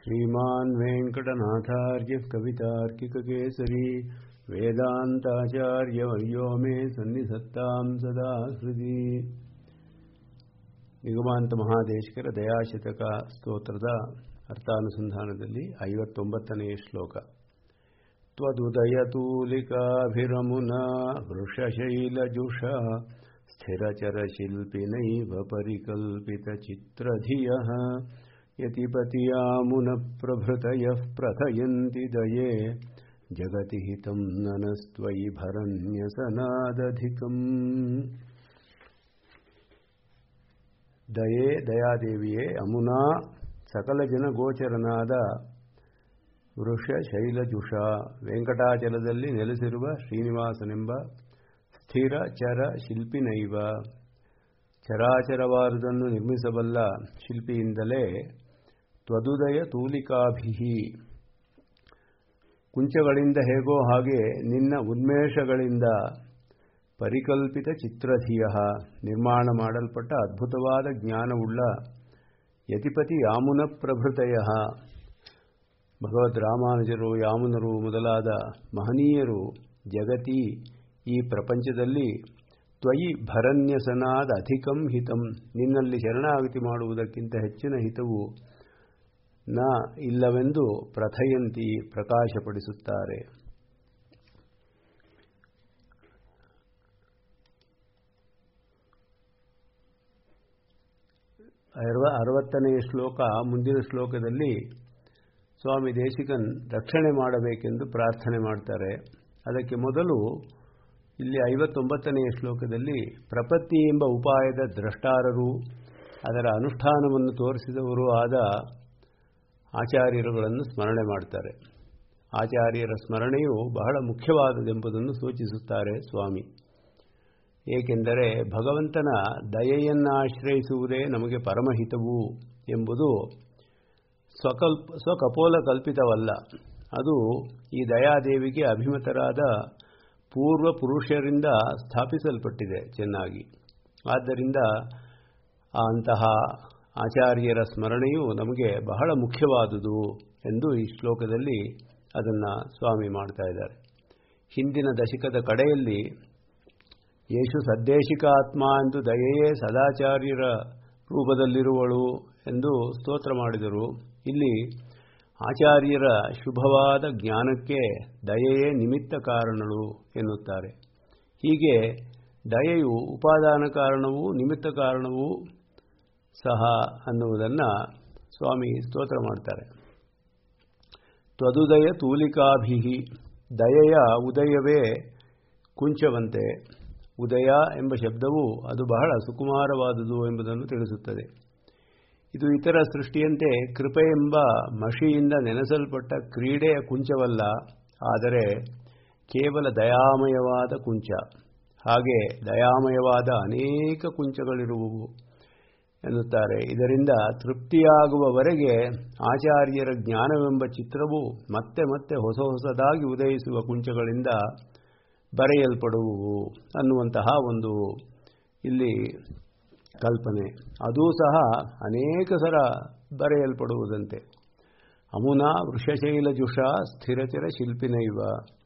श्रीमान् वेङ्कटनाथार्यः कवितार्किककेसरी वेदान्ताचार्यवर्यो मे सन्निधत्तां सदा हृदि ನಿಗಮಾಂತ ಮಹಾದೇಶಕರ ದಯಾಶತಕ ಸ್ತೋತ್ರದ ಅರ್ಥಾನುಸಂಧಾನದಲ್ಲಿ ಐವತ್ತೊಂಬತ್ತನೆಯ ಶ್ಲೋಕ त्वदुदयतूलिकाभिरमुना वृषशैलजुष स्थिरचरशिल्पिनैव परिकल्पितचित्रधियः यतिपतियामुनप्रभृतयः प्रथयन्ति दये जगति हितं ननस्त्वयि भरन्यसनादधिकम् ದಯೆ ದಯಾದೇವಿಯೇ ಅಮುನಾ ಸಕಲ ಜನಗೋಚರನಾದ ವೃಷ ಶೈಲಜುಷ ವೆಂಕಟಾಚಲದಲ್ಲಿ ನೆಲೆಸಿರುವ ಶ್ರೀನಿವಾಸನೆಂಬ ಸ್ಥಿರ ಚರ ಶಿಲ್ಪಿನೈವ ಚರಾಚರವಾದುದನ್ನು ನಿರ್ಮಿಸಬಲ್ಲ ಶಿಲ್ಪಿಯಿಂದಲೇ ತ್ವದುದಯ ತೂಲಿಕಾಭಿಹಿ ಕುಂಚಗಳಿಂದ ಹೇಗೋ ಹಾಗೆ ನಿನ್ನ ಉನ್ಮೇಷಗಳಿಂದ ಪರಿಕಲ್ಪಿತ ಚಿತ್ರಧಿಯ ನಿರ್ಮಾಣ ಮಾಡಲ್ಪಟ್ಟ ಅದ್ಭುತವಾದ ಜ್ಞಾನವುಳ್ಳ ಯತಿಪತಿ ಯಾಮುನ ಪ್ರಭೃತಯ ಭಗವದ್ ರಾಮಾನುಜರು ಯಾಮುನರು ಮೊದಲಾದ ಮಹನೀಯರು ಜಗತಿ ಈ ಪ್ರಪಂಚದಲ್ಲಿ ತ್ವಯಿ ಭರನ್ಯಸನಾದ ಅಧಿಕಂ ಹಿತಂ ನಿನ್ನಲ್ಲಿ ಶರಣಾಗತಿ ಮಾಡುವುದಕ್ಕಿಂತ ಹೆಚ್ಚಿನ ಹಿತವು ನ ಇಲ್ಲವೆಂದು ಪ್ರಥಯಂತಿ ಪ್ರಕಾಶಪಡಿಸುತ್ತಾರೆ ಅರವತ್ತನೆಯ ಶ್ಲೋಕ ಮುಂದಿನ ಶ್ಲೋಕದಲ್ಲಿ ಸ್ವಾಮಿ ದೇಶಿಕನ್ ರಕ್ಷಣೆ ಮಾಡಬೇಕೆಂದು ಪ್ರಾರ್ಥನೆ ಮಾಡ್ತಾರೆ ಅದಕ್ಕೆ ಮೊದಲು ಇಲ್ಲಿ ಐವತ್ತೊಂಬತ್ತನೆಯ ಶ್ಲೋಕದಲ್ಲಿ ಪ್ರಪತ್ತಿ ಎಂಬ ಉಪಾಯದ ದ್ರಷ್ಟಾರರು ಅದರ ಅನುಷ್ಠಾನವನ್ನು ತೋರಿಸಿದವರು ಆದ ಆಚಾರ್ಯರುಗಳನ್ನು ಸ್ಮರಣೆ ಮಾಡ್ತಾರೆ ಆಚಾರ್ಯರ ಸ್ಮರಣೆಯು ಬಹಳ ಮುಖ್ಯವಾದದೆಂಬುದನ್ನು ಸೂಚಿಸುತ್ತಾರೆ ಸ್ವಾಮಿ ಏಕೆಂದರೆ ಭಗವಂತನ ದಯೆಯನ್ನಾಶ್ರಯಿಸುವುದೇ ನಮಗೆ ಪರಮಹಿತವು ಎಂಬುದು ಸ್ವಕಲ್ಪ ಸ್ವಕಪೋಲ ಕಲ್ಪಿತವಲ್ಲ ಅದು ಈ ದಯಾದೇವಿಗೆ ಅಭಿಮತರಾದ ಪೂರ್ವ ಪುರುಷರಿಂದ ಸ್ಥಾಪಿಸಲ್ಪಟ್ಟಿದೆ ಚೆನ್ನಾಗಿ ಆದ್ದರಿಂದ ಅಂತಹ ಆಚಾರ್ಯರ ಸ್ಮರಣೆಯು ನಮಗೆ ಬಹಳ ಮುಖ್ಯವಾದುದು ಎಂದು ಈ ಶ್ಲೋಕದಲ್ಲಿ ಅದನ್ನು ಸ್ವಾಮಿ ಮಾಡ್ತಾ ಇದ್ದಾರೆ ಹಿಂದಿನ ದಶಕದ ಕಡೆಯಲ್ಲಿ ಯೇಷು ಸದ್ದೇಶಿಕ ಆತ್ಮ ಎಂದು ದಯೆಯೇ ಸದಾಚಾರ್ಯರ ರೂಪದಲ್ಲಿರುವಳು ಎಂದು ಸ್ತೋತ್ರ ಮಾಡಿದರು ಇಲ್ಲಿ ಆಚಾರ್ಯರ ಶುಭವಾದ ಜ್ಞಾನಕ್ಕೆ ದಯೆಯೇ ನಿಮಿತ್ತ ಕಾರಣಳು ಎನ್ನುತ್ತಾರೆ ಹೀಗೆ ದಯೆಯು ಉಪಾದಾನ ಕಾರಣವೂ ನಿಮಿತ್ತ ಕಾರಣವೂ ಸಹ ಅನ್ನುವುದನ್ನು ಸ್ವಾಮಿ ಸ್ತೋತ್ರ ಮಾಡ್ತಾರೆ ತ್ವದುದಯ ತೂಲಿಕಾಭಿಹಿ ದಯೆಯ ಉದಯವೇ ಕುಂಚವಂತೆ ಉದಯ ಎಂಬ ಶಬ್ದವು ಅದು ಬಹಳ ಸುಕುಮಾರವಾದುದು ಎಂಬುದನ್ನು ತಿಳಿಸುತ್ತದೆ ಇದು ಇತರ ಸೃಷ್ಟಿಯಂತೆ ಕೃಪೆ ಎಂಬ ಮಷಿಯಿಂದ ನೆನೆಸಲ್ಪಟ್ಟ ಕ್ರೀಡೆಯ ಕುಂಚವಲ್ಲ ಆದರೆ ಕೇವಲ ದಯಾಮಯವಾದ ಕುಂಚ ಹಾಗೆ ದಯಾಮಯವಾದ ಅನೇಕ ಕುಂಚಗಳಿರುವುವು ಎನ್ನುತ್ತಾರೆ ಇದರಿಂದ ತೃಪ್ತಿಯಾಗುವವರೆಗೆ ಆಚಾರ್ಯರ ಜ್ಞಾನವೆಂಬ ಚಿತ್ರವು ಮತ್ತೆ ಮತ್ತೆ ಹೊಸ ಹೊಸದಾಗಿ ಉದಯಿಸುವ ಕುಂಚಗಳಿಂದ ಬರೆಯಲ್ಪಡುವು ಅನ್ನುವಂತಹ ಒಂದು ಇಲ್ಲಿ ಕಲ್ಪನೆ ಅದೂ ಸಹ ಅನೇಕ ಸಲ ಬರೆಯಲ್ಪಡುವುದಂತೆ ಅಮುನಾ ವೃಷಶೈಲಜುಷ ಸ್ಥಿರಚರ ಶಿಲ್ಪಿನೈವ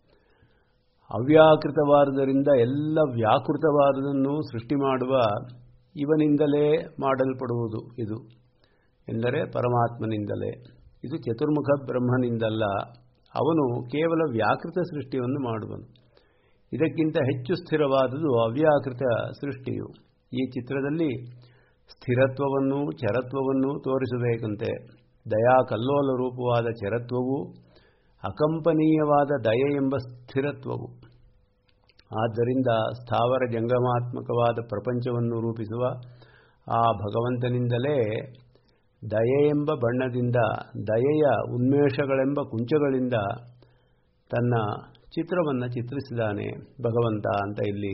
ಅವ್ಯಾಕೃತವಾದುದರಿಂದ ಎಲ್ಲ ವ್ಯಾಕೃತವಾದುದನ್ನು ಸೃಷ್ಟಿ ಮಾಡುವ ಇವನಿಂದಲೇ ಮಾಡಲ್ಪಡುವುದು ಇದು ಎಂದರೆ ಪರಮಾತ್ಮನಿಂದಲೇ ಇದು ಚತುರ್ಮುಖ ಬ್ರಹ್ಮನಿಂದಲ್ಲ ಅವನು ಕೇವಲ ವ್ಯಾಕೃತ ಸೃಷ್ಟಿಯನ್ನು ಮಾಡುವನು ಇದಕ್ಕಿಂತ ಹೆಚ್ಚು ಸ್ಥಿರವಾದುದು ಅವ್ಯಾಕೃತ ಸೃಷ್ಟಿಯು ಈ ಚಿತ್ರದಲ್ಲಿ ಸ್ಥಿರತ್ವವನ್ನು ಚರತ್ವವನ್ನು ತೋರಿಸಬೇಕಂತೆ ದಯಾ ಕಲ್ಲೋಲ ರೂಪವಾದ ಚರತ್ವವು ಅಕಂಪನೀಯವಾದ ದಯೆ ಎಂಬ ಸ್ಥಿರತ್ವವು ಆದ್ದರಿಂದ ಸ್ಥಾವರ ಜಂಗಮಾತ್ಮಕವಾದ ಪ್ರಪಂಚವನ್ನು ರೂಪಿಸುವ ಆ ಭಗವಂತನಿಂದಲೇ ದಯೆ ಎಂಬ ಬಣ್ಣದಿಂದ ದಯೆಯ ಉನ್ಮೇಷಗಳೆಂಬ ಕುಂಚಗಳಿಂದ ತನ್ನ ಚಿತ್ರವನ್ನು ಚಿತ್ರಿಸಿದಾನೆ ಭಗವಂತ ಅಂತ ಇಲ್ಲಿ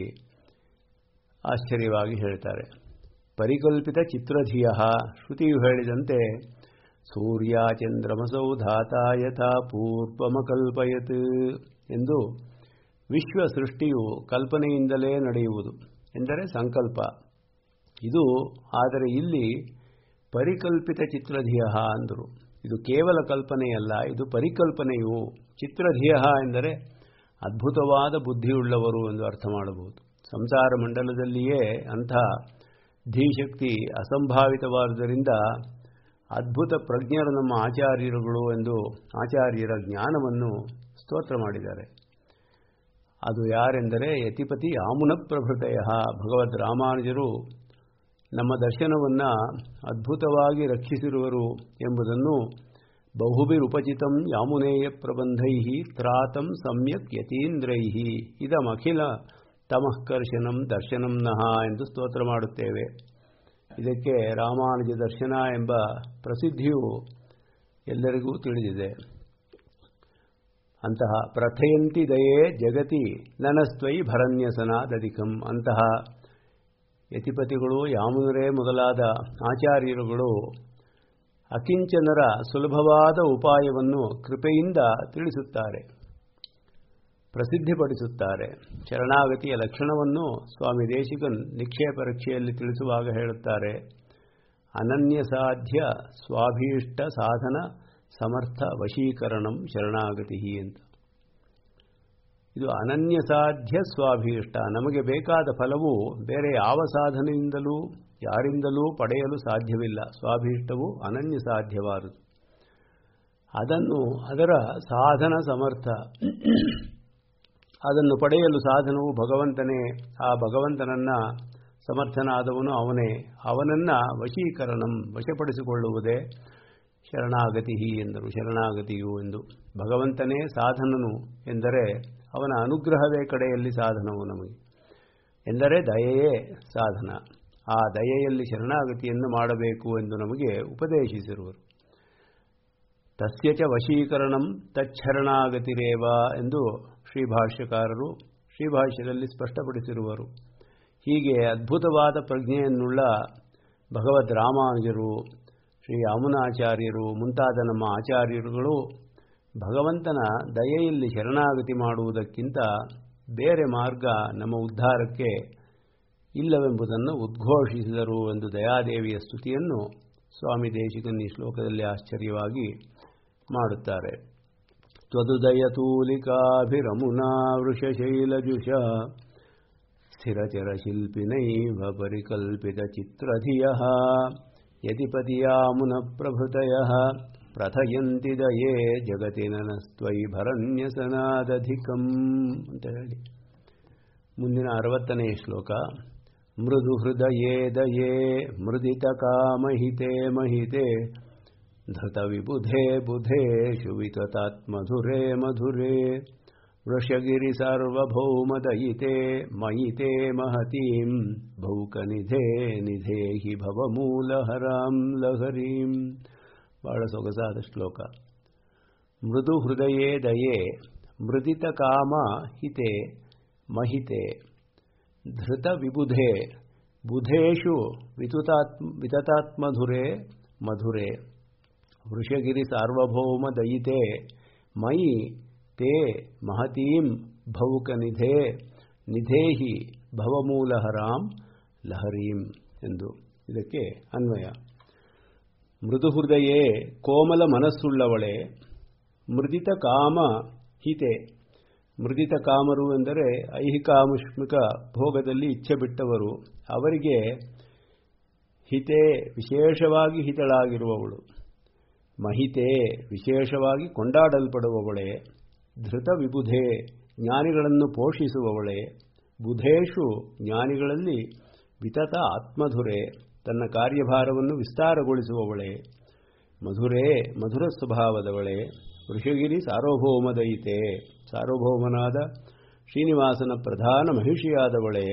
ಆಶ್ಚರ್ಯವಾಗಿ ಹೇಳ್ತಾರೆ ಪರಿಕಲ್ಪಿತ ಚಿತ್ರಧಿಯ ಶ್ರುತಿಯು ಹೇಳಿದಂತೆ ಸೂರ್ಯ ಚಂದ್ರಮಸೌ ಧಾತ ಯಥಾ ಪೂರ್ವಮಕಲ್ಪಯತ್ ಎಂದು ವಿಶ್ವ ಸೃಷ್ಟಿಯು ಕಲ್ಪನೆಯಿಂದಲೇ ನಡೆಯುವುದು ಎಂದರೆ ಸಂಕಲ್ಪ ಇದು ಆದರೆ ಇಲ್ಲಿ ಪರಿಕಲ್ಪಿತ ಚಿತ್ರಧಿಯ ಅಂದರು ಇದು ಕೇವಲ ಕಲ್ಪನೆಯಲ್ಲ ಇದು ಪರಿಕಲ್ಪನೆಯು ಚಿತ್ರಧಿಯ ಎಂದರೆ ಅದ್ಭುತವಾದ ಬುದ್ಧಿಯುಳ್ಳವರು ಎಂದು ಅರ್ಥ ಮಾಡಬಹುದು ಸಂಸಾರ ಮಂಡಲದಲ್ಲಿಯೇ ಅಂಥ ಧೀಶಕ್ತಿ ಅಸಂಭಾವಿತವಾದುದರಿಂದ ಅದ್ಭುತ ಪ್ರಜ್ಞರು ನಮ್ಮ ಆಚಾರ್ಯರುಗಳು ಎಂದು ಆಚಾರ್ಯರ ಜ್ಞಾನವನ್ನು ಸ್ತೋತ್ರ ಮಾಡಿದ್ದಾರೆ ಅದು ಯಾರೆಂದರೆ ಯತಿಪತಿ ಆಮುನ ಪ್ರಭೃತಯ ಭಗವದ್ ರಾಮಾನುಜರು ನಮ್ಮ ದರ್ಶನವನ್ನು ಅದ್ಭುತವಾಗಿ ರಕ್ಷಿಸಿರುವರು ಎಂಬುದನ್ನು ಬಹುಭಿರುಪಚಿತಂ ಯಾಮುನೇಯ ಪ್ರಬಂಧೈ ತ್ರಾತಂ ಸಮ್ಯಕ್ ಯತೀಂದ್ರೈ ಇದಮಖಿಲ ತಮಃಕರ್ಷಣಂ ದರ್ಶನಂ ನಹ ಎಂದು ಸ್ತೋತ್ರ ಮಾಡುತ್ತೇವೆ ಇದಕ್ಕೆ ರಾಮಾನುಜ ದರ್ಶನ ಎಂಬ ಪ್ರಸಿದ್ಧಿಯು ಎಲ್ಲರಿಗೂ ತಿಳಿದಿದೆ ಅಂತಹ ಪ್ರಥಯಂತಿ ದಯೇ ಜಗತಿ ನನಸ್ತ್ವೈ ಭರಣ್ಯಸನಾದಧಿಕಂ ಅಂತಹ ಯತಿಪತಿಗಳು ಯಾಮುನರೇ ಮೊದಲಾದ ಆಚಾರ್ಯರುಗಳು ಅಕಿಂಚನರ ಸುಲಭವಾದ ಉಪಾಯವನ್ನು ಕೃಪೆಯಿಂದ ತಿಳಿಸುತ್ತಾರೆ ಪ್ರಸಿದ್ಧಿಪಡಿಸುತ್ತಾರೆ ಶರಣಾಗತಿಯ ಲಕ್ಷಣವನ್ನು ಸ್ವಾಮಿ ದೇಶಿಕನ್ ನಿಕ್ಷೇಪ ಪರೀಕ್ಷೆಯಲ್ಲಿ ತಿಳಿಸುವಾಗ ಹೇಳುತ್ತಾರೆ ಅನನ್ಯ ಸಾಧ್ಯ ಸ್ವಾಭೀಷ್ಟ ಸಾಧನ ಸಮರ್ಥ ವಶೀಕರಣಂ ಶರಣಾಗತಿ ಅಂತ ಇದು ಅನನ್ಯ ಸಾಧ್ಯ ಸ್ವಾಭೀಷ್ಟ ನಮಗೆ ಬೇಕಾದ ಫಲವು ಬೇರೆ ಯಾವ ಸಾಧನೆಯಿಂದಲೂ ಯಾರಿಂದಲೂ ಪಡೆಯಲು ಸಾಧ್ಯವಿಲ್ಲ ಸ್ವಾಭೀಷ್ಟವು ಅನನ್ಯ ಸಾಧ್ಯವಾದುದು ಅದನ್ನು ಅದರ ಸಾಧನ ಸಮರ್ಥ ಅದನ್ನು ಪಡೆಯಲು ಸಾಧನವು ಭಗವಂತನೇ ಆ ಭಗವಂತನನ್ನ ಸಮರ್ಥನಾದವನು ಅವನೇ ಅವನನ್ನ ವಶೀಕರಣಂ ವಶಪಡಿಸಿಕೊಳ್ಳುವುದೇ ಶರಣಾಗತಿ ಎಂದರು ಶರಣಾಗತಿಯು ಎಂದು ಭಗವಂತನೇ ಸಾಧನನು ಎಂದರೆ ಅವನ ಅನುಗ್ರಹವೇ ಕಡೆಯಲ್ಲಿ ಸಾಧನವು ನಮಗೆ ಎಂದರೆ ದಯೆಯೇ ಸಾಧನ ಆ ದಯೆಯಲ್ಲಿ ಶರಣಾಗತಿಯನ್ನು ಮಾಡಬೇಕು ಎಂದು ನಮಗೆ ಉಪದೇಶಿಸಿರುವರು ತಸ್ಯ ಚ ವಶೀಕರಣಂ ತಚ್ಛರಣಾಗತಿರೇವ ಎಂದು ಶ್ರೀಭಾಷ್ಯಕಾರರು ಶ್ರೀಭಾಷ್ಯದಲ್ಲಿ ಸ್ಪಷ್ಟಪಡಿಸಿರುವರು ಹೀಗೆ ಅದ್ಭುತವಾದ ಪ್ರಜ್ಞೆಯನ್ನುಳ್ಳ ಭಗವದ್ ರಾಮಾನುಜರು ಶ್ರೀ ಅಮುನಾಚಾರ್ಯರು ಮುಂತಾದ ನಮ್ಮ ಆಚಾರ್ಯರುಗಳು ಭಗವಂತನ ದಯೆಯಲ್ಲಿ ಶರಣಾಗತಿ ಮಾಡುವುದಕ್ಕಿಂತ ಬೇರೆ ಮಾರ್ಗ ನಮ್ಮ ಉದ್ಧಾರಕ್ಕೆ ಇಲ್ಲವೆಂಬುದನ್ನು ಉದ್ಘೋಷಿಸಿದರು ಎಂದು ದಯಾದೇವಿಯ ಸ್ತುತಿಯನ್ನು ಸ್ವಾಮಿ ದೇಶಿಕನ್ ಈ ಶ್ಲೋಕದಲ್ಲಿ ಆಶ್ಚರ್ಯವಾಗಿ ಮಾಡುತ್ತಾರೆ ತ್ವದುದಯತೂಲಿಕಾಭಿರಮುನಾ ವೃಷಶೈಲಜುಷ ಸ್ಥಿರಚರಶಿಲ್ಪಿನೈವ ಪರಿಕಲ್ಪಿತಚಿತ್ರಧಿಯಃ ಯತಿಪತಿಯಾಮುನಪ್ರಭೃತಯಃ ಪ್ರಥಯಂತಿ ದಯೇ ಜಗತಿನನಸ್ತ್ವೈ ಭರಣ್ಯಸನಾದಧಿಕಂ ಅಂತ ಹೇಳಿ ಮುಂದಿನ ಅರವತ್ತನೇ ಶ್ಲೋಕ ಮೃದು ಹೃದಯೇ ದಯೇ ಮೃದಿತ ಕಾಮಹಿತೆ ಮಹಿತೆ ಧೃತ ವಿಬುಧೆ ಬುಧೇಶು ವಿತತಾತ್ಮಧುರೇ ಮಧುರೇ ವೃಷಗಿರಿ ಸಾರ್ವಭೌಮದಯಿತೆ ಮಯಿತೆ ಮಹತೀಂ ಭೌಕನಿಧೆ ನಿಧೇಹಿ ಭವಮೂಲಹರಾಂ ಲಹರೀಂ ಬಹಳ ಸೊಗಸಾದ ಶ್ಲೋಕ ಮೃದು ಹೃದಯೇ ದಯೆ ಮೃದಿತ ಕಾಮ ಹಿತೆ ಮಹಿತೆ ಧೃತ ವಿಬುಧೆ ಬುಧೇಶು ವಿತುತಾತ್ಮ ವಿತತಾತ್ಮಧುರೇ ಮಧುರೇ ವೃಷಗಿರಿ ಸಾರ್ವಭೌಮ ದಯಿತೆ ಮಯಿ ತೇ ಮಹತೀಂ ಭೌಕನಿಧೆ ನಿಧೇಹಿ ಭವಮೂಲಹರಾಂ ಲಹರೀಂ ಎಂದು ಇದಕ್ಕೆ ಅನ್ವಯ ಮೃದು ಹೃದಯೇ ಕೋಮಲ ಮನಸ್ಸುಳ್ಳವಳೆ ಮೃದಿತ ಕಾಮ ಹಿತೆ ಮೃದಿತ ಕಾಮರು ಎಂದರೆ ಐಹಿಕಾಮುಷ್ಮಿಕ ಭೋಗದಲ್ಲಿ ಇಚ್ಛೆ ಬಿಟ್ಟವರು ಅವರಿಗೆ ಹಿತೆ ವಿಶೇಷವಾಗಿ ಹಿತಳಾಗಿರುವವಳು ಮಹಿತೆ ವಿಶೇಷವಾಗಿ ಕೊಂಡಾಡಲ್ಪಡುವವಳೆ ಧೃತ ವಿಬುಧೆ ಜ್ಞಾನಿಗಳನ್ನು ಪೋಷಿಸುವವಳೆ ಬುಧೇಶು ಜ್ಞಾನಿಗಳಲ್ಲಿ ವಿತತ ಆತ್ಮಧುರೆ ತನ್ನ ಕಾರ್ಯಭಾರವನ್ನು ವಿಸ್ತಾರಗೊಳಿಸುವವಳೆ ಮಧುರೇ ಮಧುರ ಸ್ವಭಾವದವಳೆ ವೃಷಗಿರಿ ಸಾರ್ವಭೌಮದಯಿತೆ ಸಾರ್ವಭೌಮನಾದ ಶ್ರೀನಿವಾಸನ ಪ್ರಧಾನ ಮಹಿಷಿಯಾದವಳೆ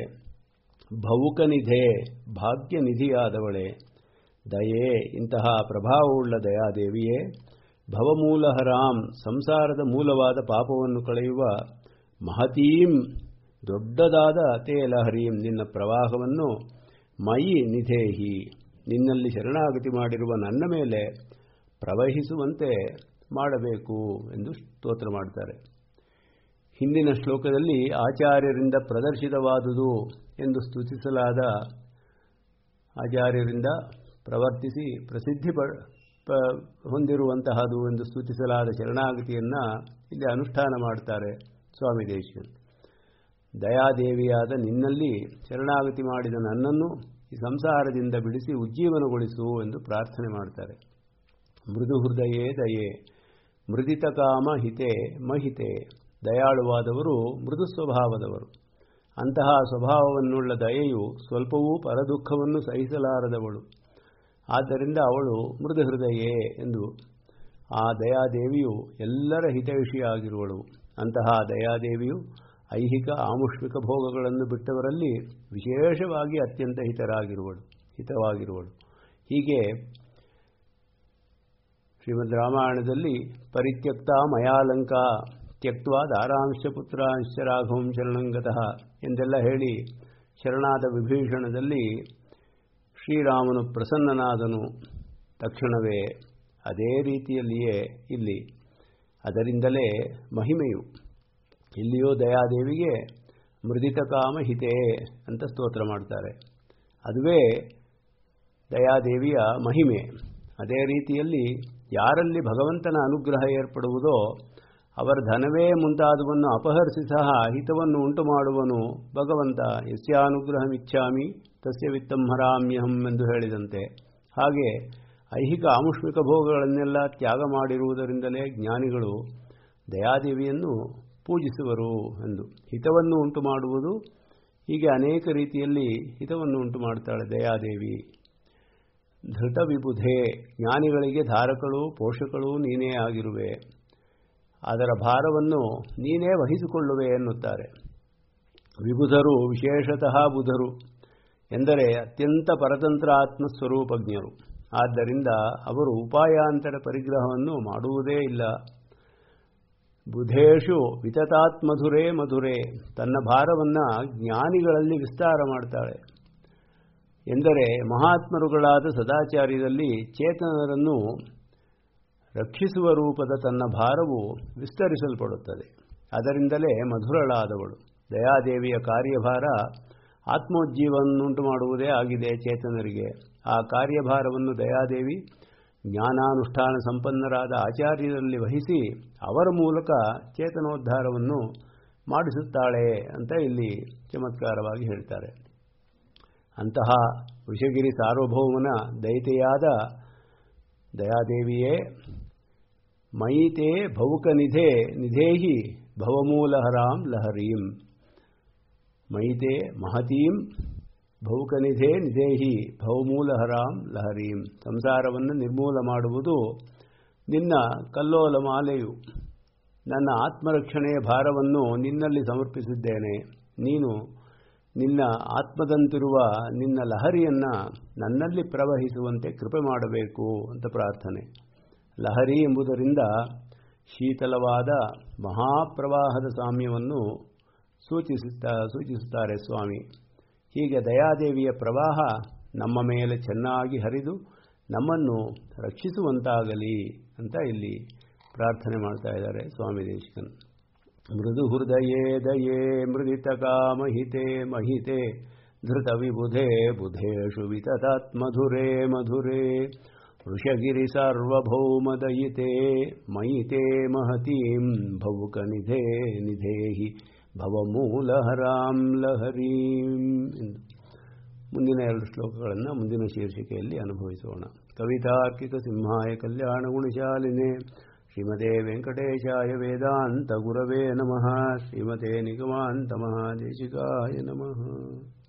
ಭೌಕನಿಧೆ ಭಾಗ್ಯನಿಧಿಯಾದವಳೆ ದಯೆ ಇಂತಹ ಪ್ರಭಾವವುಳ್ಳ ದಯಾದೇವಿಯೇ ಭವಮೂಲಹರಾಂ ಸಂಸಾರದ ಮೂಲವಾದ ಪಾಪವನ್ನು ಕಳೆಯುವ ಮಹತೀಂ ದೊಡ್ಡದಾದ ತೇ ಲಹರೀಂ ನಿನ್ನ ಪ್ರವಾಹವನ್ನು ಮಯಿ ನಿಧೇಹಿ ನಿನ್ನಲ್ಲಿ ಶರಣಾಗತಿ ಮಾಡಿರುವ ನನ್ನ ಮೇಲೆ ಪ್ರವಹಿಸುವಂತೆ ಮಾಡಬೇಕು ಎಂದು ಸ್ತೋತ್ರ ಮಾಡ್ತಾರೆ ಹಿಂದಿನ ಶ್ಲೋಕದಲ್ಲಿ ಆಚಾರ್ಯರಿಂದ ಪ್ರದರ್ಶಿತವಾದುದು ಎಂದು ಸ್ತುತಿಸಲಾದ ಆಚಾರ್ಯರಿಂದ ಪ್ರವರ್ತಿಸಿ ಪ್ರಸಿದ್ಧಿ ಪ ಹೊಂದಿರುವಂತಹದು ಎಂದು ಸ್ತುತಿಸಲಾದ ಶರಣಾಗತಿಯನ್ನು ಇಲ್ಲಿ ಅನುಷ್ಠಾನ ಮಾಡ್ತಾರೆ ಸ್ವಾಮಿ ದೇಶಿಕನ್ ದಯಾದೇವಿಯಾದ ನಿನ್ನಲ್ಲಿ ಶರಣಾಗತಿ ಮಾಡಿದ ನನ್ನನ್ನು ಈ ಸಂಸಾರದಿಂದ ಬಿಡಿಸಿ ಉಜ್ಜೀವನಗೊಳಿಸು ಎಂದು ಪ್ರಾರ್ಥನೆ ಮಾಡ್ತಾರೆ ಮೃದು ಹೃದಯೇ ದಯೆ ಮೃದಿತ ಕಾಮ ಹಿತೆ ಮಹಿತೆ ದಯಾಳುವಾದವರು ಮೃದು ಸ್ವಭಾವದವರು ಅಂತಹ ಸ್ವಭಾವವನ್ನುಳ್ಳ ದಯೆಯು ಸ್ವಲ್ಪವೂ ಪರದುಃಖವನ್ನು ಸಹಿಸಲಾರದವಳು ಆದ್ದರಿಂದ ಅವಳು ಮೃದು ಹೃದಯೇ ಎಂದು ಆ ದಯಾದೇವಿಯು ಎಲ್ಲರ ಹಿತೈಷಿಯಾಗಿರುವಳು ಅಂತಹ ದಯಾದೇವಿಯು ಐಹಿಕ ಆಮುಷ್ಮಿಕ ಭೋಗಗಳನ್ನು ಬಿಟ್ಟವರಲ್ಲಿ ವಿಶೇಷವಾಗಿ ಅತ್ಯಂತ ಹಿತರಾಗಿರುವಳು ಹಿತವಾಗಿರುವಳು ಹೀಗೆ ಶ್ರೀಮದ್ ರಾಮಾಯಣದಲ್ಲಿ ಪರಿತ್ಯಕ್ತ ಮಯಾಲಂಕ ತ್ಯಕ್ತ ದಾರಾಂಶ ಪುತ್ರಾಂಶ ರಾಘವಂ ಶರಣಂಗತಃ ಎಂದೆಲ್ಲ ಹೇಳಿ ಶರಣಾದ ವಿಭೀಷಣದಲ್ಲಿ ಶ್ರೀರಾಮನು ಪ್ರಸನ್ನನಾದನು ತಕ್ಷಣವೇ ಅದೇ ರೀತಿಯಲ್ಲಿಯೇ ಇಲ್ಲಿ ಅದರಿಂದಲೇ ಮಹಿಮೆಯು ಇಲ್ಲಿಯೋ ದಯಾದೇವಿಗೆ ಮೃದಿತ ಕಾಮ ಹಿತೇ ಅಂತ ಸ್ತೋತ್ರ ಮಾಡ್ತಾರೆ ಅದುವೇ ದಯಾದೇವಿಯ ಮಹಿಮೆ ಅದೇ ರೀತಿಯಲ್ಲಿ ಯಾರಲ್ಲಿ ಭಗವಂತನ ಅನುಗ್ರಹ ಏರ್ಪಡುವುದೋ ಅವರ ಧನವೇ ಮುಂತಾದವನ್ನು ಅಪಹರಿಸಿ ಸಹ ಹಿತವನ್ನು ಉಂಟು ಮಾಡುವನು ಭಗವಂತ ಯಸ್ಯಾನುಗ್ರಹಮಿಚ್ಛಾಮಿ ತಸ್ಯ ವಿತ್ತಂ ಹರಾಮ್ಯಹಂ ಎಂದು ಹೇಳಿದಂತೆ ಹಾಗೆ ಐಹಿಕ ಆಮುಷ್ಮಿಕ ಭೋಗಗಳನ್ನೆಲ್ಲ ತ್ಯಾಗ ಮಾಡಿರುವುದರಿಂದಲೇ ಜ್ಞಾನಿಗಳು ದಯಾದೇವಿಯನ್ನು ಪೂಜಿಸುವರು ಎಂದು ಹಿತವನ್ನು ಉಂಟು ಮಾಡುವುದು ಹೀಗೆ ಅನೇಕ ರೀತಿಯಲ್ಲಿ ಹಿತವನ್ನು ಉಂಟು ಮಾಡ್ತಾಳೆ ದಯಾದೇವಿ ಧೃತ ವಿಬುಧೆ ಜ್ಞಾನಿಗಳಿಗೆ ಧಾರಕಳು ಪೋಷಕಳು ನೀನೇ ಆಗಿರುವೆ ಅದರ ಭಾರವನ್ನು ನೀನೇ ವಹಿಸಿಕೊಳ್ಳುವೆ ಎನ್ನುತ್ತಾರೆ ವಿಬುಧರು ವಿಶೇಷತಃ ಬುಧರು ಎಂದರೆ ಅತ್ಯಂತ ಪರತಂತ್ರ ಆತ್ಮಸ್ವರೂಪಜ್ಞರು ಆದ್ದರಿಂದ ಅವರು ಉಪಾಯಾಂತರ ಪರಿಗ್ರಹವನ್ನು ಮಾಡುವುದೇ ಇಲ್ಲ ಬುಧೇಶು ವಿತತಾತ್ಮಧುರೇ ಮಧುರೇ ತನ್ನ ಭಾರವನ್ನು ಜ್ಞಾನಿಗಳಲ್ಲಿ ವಿಸ್ತಾರ ಮಾಡ್ತಾಳೆ ಎಂದರೆ ಮಹಾತ್ಮರುಗಳಾದ ಸದಾಚಾರ್ಯದಲ್ಲಿ ಚೇತನರನ್ನು ರಕ್ಷಿಸುವ ರೂಪದ ತನ್ನ ಭಾರವು ವಿಸ್ತರಿಸಲ್ಪಡುತ್ತದೆ ಅದರಿಂದಲೇ ಮಧುರಳಾದವಳು ದಯಾದೇವಿಯ ಕಾರ್ಯಭಾರ ಆತ್ಮೋಜ್ಜೀವನ್ನುಂಟು ಮಾಡುವುದೇ ಆಗಿದೆ ಚೇತನರಿಗೆ ಆ ಕಾರ್ಯಭಾರವನ್ನು ದಯಾದೇವಿ ಜ್ಞಾನಾನುಷ್ಠಾನ ಸಂಪನ್ನರಾದ ಆಚಾರ್ಯರಲ್ಲಿ ವಹಿಸಿ ಅವರ ಮೂಲಕ ಚೇತನೋದ್ಧಾರವನ್ನು ಮಾಡಿಸುತ್ತಾಳೆ ಅಂತ ಇಲ್ಲಿ ಚಮತ್ಕಾರವಾಗಿ ಹೇಳ್ತಾರೆ ಅಂತಹ ವೃಷಗಿರಿ ಸಾರ್ವಭೌಮನ ದೈತೆಯಾದ ದಯಾದೇವಿಯೇ ಮಯಿತೆ ಭೌಕನಿಧೆ ನಿಧೇಹಿ ಭವಮೂಲಹರಾಂ ಲಹರೀಂ ಮಯಿತೆ ಮಹತೀಂ ಭೌಕನಿಧೆ ನಿಧೇಹಿ ಭವಮೂಲಹರಾಂ ಲಹರೀಂ ಸಂಸಾರವನ್ನು ನಿರ್ಮೂಲ ಮಾಡುವುದು ನಿನ್ನ ಕಲ್ಲೋಲ ಮಾಲೆಯು ನನ್ನ ಆತ್ಮರಕ್ಷಣೆಯ ಭಾರವನ್ನು ನಿನ್ನಲ್ಲಿ ಸಮರ್ಪಿಸಿದ್ದೇನೆ ನೀನು ನಿನ್ನ ಆತ್ಮದಂತಿರುವ ನಿನ್ನ ಲಹರಿಯನ್ನು ನನ್ನಲ್ಲಿ ಪ್ರವಹಿಸುವಂತೆ ಕೃಪೆ ಮಾಡಬೇಕು ಅಂತ ಪ್ರಾರ್ಥನೆ ಲಹರಿ ಎಂಬುದರಿಂದ ಶೀತಲವಾದ ಮಹಾಪ್ರವಾಹದ ಸಾಮ್ಯವನ್ನು ಸೂಚಿಸುತ್ತಾ ಸೂಚಿಸುತ್ತಾರೆ ಸ್ವಾಮಿ ಹೀಗೆ ದಯಾದೇವಿಯ ಪ್ರವಾಹ ನಮ್ಮ ಮೇಲೆ ಚೆನ್ನಾಗಿ ಹರಿದು ನಮ್ಮನ್ನು ರಕ್ಷಿಸುವಂತಾಗಲಿ ಅಂತ ಇಲ್ಲಿ ಪ್ರಾರ್ಥನೆ ಮಾಡ್ತಾ ಇದ್ದಾರೆ ಸ್ವಾಮಿ ದೇಶಿಕನ್ ಮೃದು ಹೃದಯೇ ದಯೇ ಮೃದಿತ ಕಾಮಹಿತೆ ಮಹಿತೆ ಧೃತ ವಿಬುಧೆ ಬುಧೇಶು ವಿತತಾತ್ಮಧುರೇ ಮಧುರೇ ವೃಷಗಿರಿ ಸಾರ್ವಭೌಮದಯಿತೆ ಮಯಿತೆ ಮಹತೀಂ ಭೌಕನಿಧೆ ನಿಧೇಹಿ ಭವಮೂಲಹರಾಂ ಲಹರೀಂ ಎಂದು ಮುಂದಿನ ಎರಡು ಶ್ಲೋಕಗಳನ್ನು ಮುಂದಿನ ಶೀರ್ಷಿಕೆಯಲ್ಲಿ ಅನುಭವಿಸೋಣ ಕವಿತಾರ್ಕಿಕ ಸಿಂಹಾಯ ಕಲ್ಯಾಣ ಗುಣಶಾಲಿನೇ ಶ್ರೀಮತೆ ವೆಂಕಟೇಶಾಯ ವೇದಾಂತ ಗುರವೇ ನಮಃ ಶ್ರೀಮತೆ ನಿಗಮಾಂತ ಮಹಾದೇಶಿಕಾಯ ನಮಃ